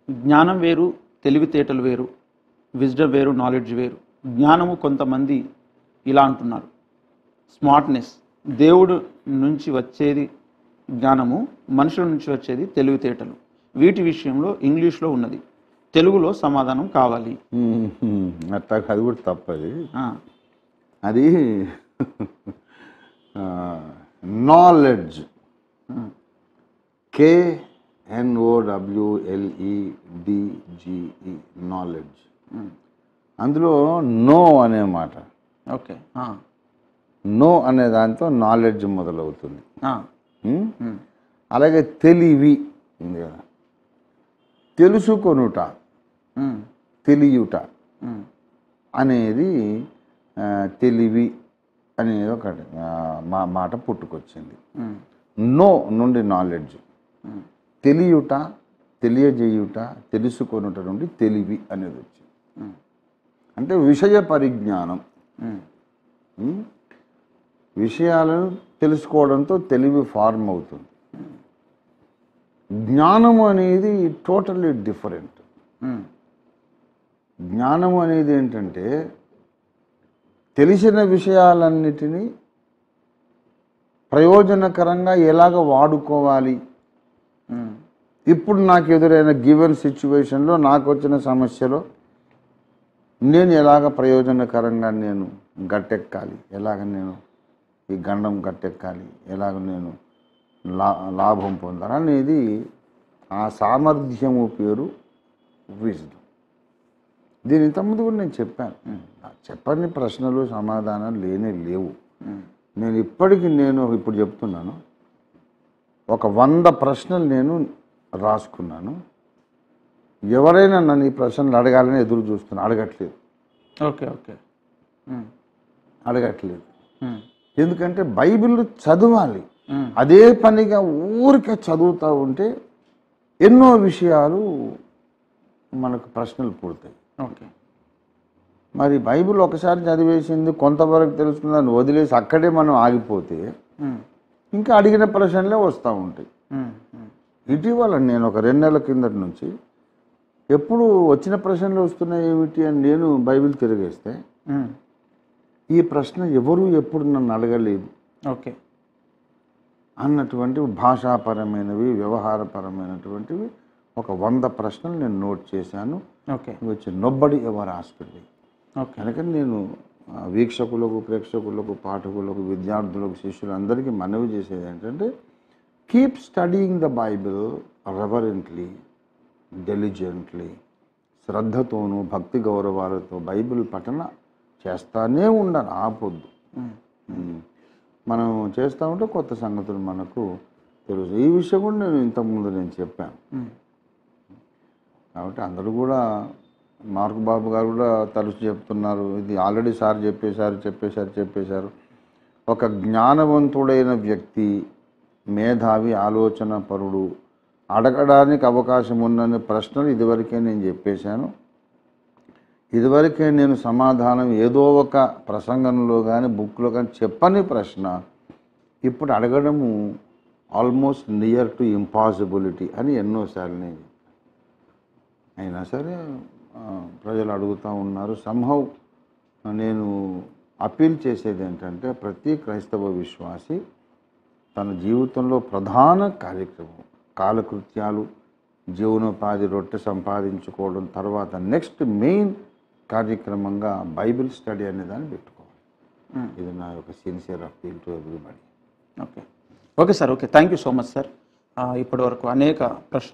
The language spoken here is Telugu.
జ్ఞానం వేరు తెలివితేటలు వేరు విజ్డమ్ వేరు నాలెడ్జ్ వేరు జ్ఞానము కొంతమంది ఇలా అంటున్నారు స్మార్ట్నెస్ దేవుడు నుంచి వచ్చేది జ్ఞానము మనుషుల నుంచి వచ్చేది తెలివితేటలు వీటి విషయంలో ఇంగ్లీష్లో ఉన్నది తెలుగులో సమాధానం కావాలి మ్మ్. అట్లా అది కూడా తప్పది ఆ, అది నాలెడ్జ్ కే ఎన్ఓడబ్ల్యూఎల్ఈడిజిఈ నాలెడ్జ్ అందులో నో అనే మాట ఓకే ఆ, నో అనే దాంతో నాలెడ్జ్ మొదలవుతుంది ఆ, మ్మ్? ఉమ్, అలాగే తెలివి ఉంది కదా తెలుసుకొనుట ఉమ్, తెలియుట ఉమ్, అనేది ఆ, తెలివి అనేది ఒక ఆ, మా మాట పుట్టుకొచ్చింది ఉమ్, నో నుండి నాలెడ్జ్ ఉమ్, తెలియుట తెలియజేయుట తెలుసుకొనుట నుండి తెలివి అనేది వచ్చింది ఉమ్, అంటే విషయ పరిజ్ఞానం ఉమ్, ఉమ్? విషయాలను తెలుసుకోవడంతో తెలివి ఫార్మ్ అవుతుంది జ్ఞానం అనేది టోటల్లీ డిఫరెంట్ ఉమ్, జ్ఞానం అనేది ఏంటంటే తెలిసిన విషయాలన్నిటినీ ప్రయోజనకరంగా ఎలాగ వాడుకోవాలి ఉమ్, ఇప్పుడు నాకు ఎదురైన గివెన్ సిచ్యువేషన్లో నాకు వచ్చిన సమస్యలో నేను ఎలాగ ప్రయోజనకరంగా నేను గట్టెక్కాలి ఎలాగ నేను ఈ గండం గట్టెక్కాలి ఎలాగ నేను లా లాభం పొందాలి అనేది ఆ సామర్థ్యము పేరు విజ్డమ్ దీని ఇంతకుముందు కూడా నేను చెప్పాను నాకు చెప్పని ప్రశ్నలు సమాధానాలు లేనే లేవు ఉమ్, నేను ఇప్పటికి నేను ఇప్పుడు చెప్తున్నాను ఒక వంద ప్రశ్నలు నేను రాసుకున్నాను ఎవరైనా నన్ను ఈ ప్రశ్నలు అడగాలని ఎదురు చూస్తున్నాను అడగట్లేదు ఓకే ఓకే ఉమ్, అడగట్లేదు ఉమ్, ఎందుకంటే బైబిల్ చదవాలి ఉమ్, అదే పనిగా ఊరికే చదువుతూ ఉంటే ఎన్నో విషయాలు మనకు ప్రశ్నలు పుడతాయి ఓకే మరి బైబిల్ ఒకసారి చదివేసింది కొంతవరకు తెలుసుకుందని వదిలేసి అక్కడే మనం ఆగిపోతే ఉమ్, ఇంకా అడిగిన ప్రశ్నలే వస్తూ ఉంటాయి ఉమ్, ఉమ్, ఇటీవల నేను ఒక రెండు నెలల కిందటి నుంచి ఎప్పుడు వచ్చిన ప్రశ్నలు వస్తున్నాయి ఏమిటి అని నేను బైబిల్ తిరిగేస్తే ఉమ్, ఈ ప్రశ్న ఎవరు ఎప్పుడు నన్ను అడగలేదు ఓకే అన్నటువంటి భాషాపరమైనవి వ్యవహారపరమైనటువంటివి ఒక వంద ప్రశ్నలు నేను నోట్ చేశాను ఓకే వచ్చి నొబ్బడి ఎవరు హాస్పిటల్ ఓకే కనుక నేను ఆ, వీక్షకులకు ప్రేక్షకులకు పాఠకులకు విద్యార్థులకు శిష్యులందరికీ మనవి చేసేది ఏంటంటే keep studying the bible reverently diligently శ్రద్ధతోనూ భక్తి గౌరవాలతో బైబిల్ పఠన చేస్తానే ఉండాలి ఆపొద్దు ఉమ్, ఉమ్. మనం చేస్తూ ఉంటే కొత్త సంగతులు మనకు తెలుసు ఈ విషయం కూడా నేను ఇంతకుముందు నేను చెప్పాను ఉమ్, కాబట్టి అందరూ కూడా మార్క్ బాబు గారు కూడా తరచు చెప్తున్నారు ఇది ఆల్రెడీ సార్ చెప్పేశారు చెప్పేశారు చెప్పేశారు ఒక జ్ఞానవంతుడైన వ్యక్తి మేధావి ఆలోచన పరుడు అడగడానికి అవకాశం ఉన్నన్ని ప్రశ్నలు ఇదివరకే నేను చెప్పేశాను ఇదివరకే నేను సమాధానం ఏదో ఒక ప్రసంగంలో కానీ బుక్లో కానీ చెప్పని ప్రశ్న ఇప్పుడు అడగడము ఆల్మోస్ట్ నియర్ టు ఇంపాసిబిలిటీ అని ఎన్నోసార్లు నేను చెప్పాను. అయినా సరే ఆ, ప్రజలు అడుగుతూ ఉన్నారు సంహౌ నేను అప్పీల్ చేసేది ఏంటంటే ప్రతి క్రైస్తవ విశ్వాసి తన జీవితంలో ప్రధాన కార్యక్రమం కాలకృత్యాలు జీవనోపాధి రొట్టె సంపాదించుకోవడం తర్వాత నెక్స్ట్ మెయిన్ కార్యక్రమంగా బైబిల్ స్టడీ అనే దాన్ని పెట్టుకోవాలి Hmm. ఇది నా యొక్క sincere appeal to everybody okay okay sir okay thank you so much sir ఇప్పటి వరకు అనేక ప్రశ్నలు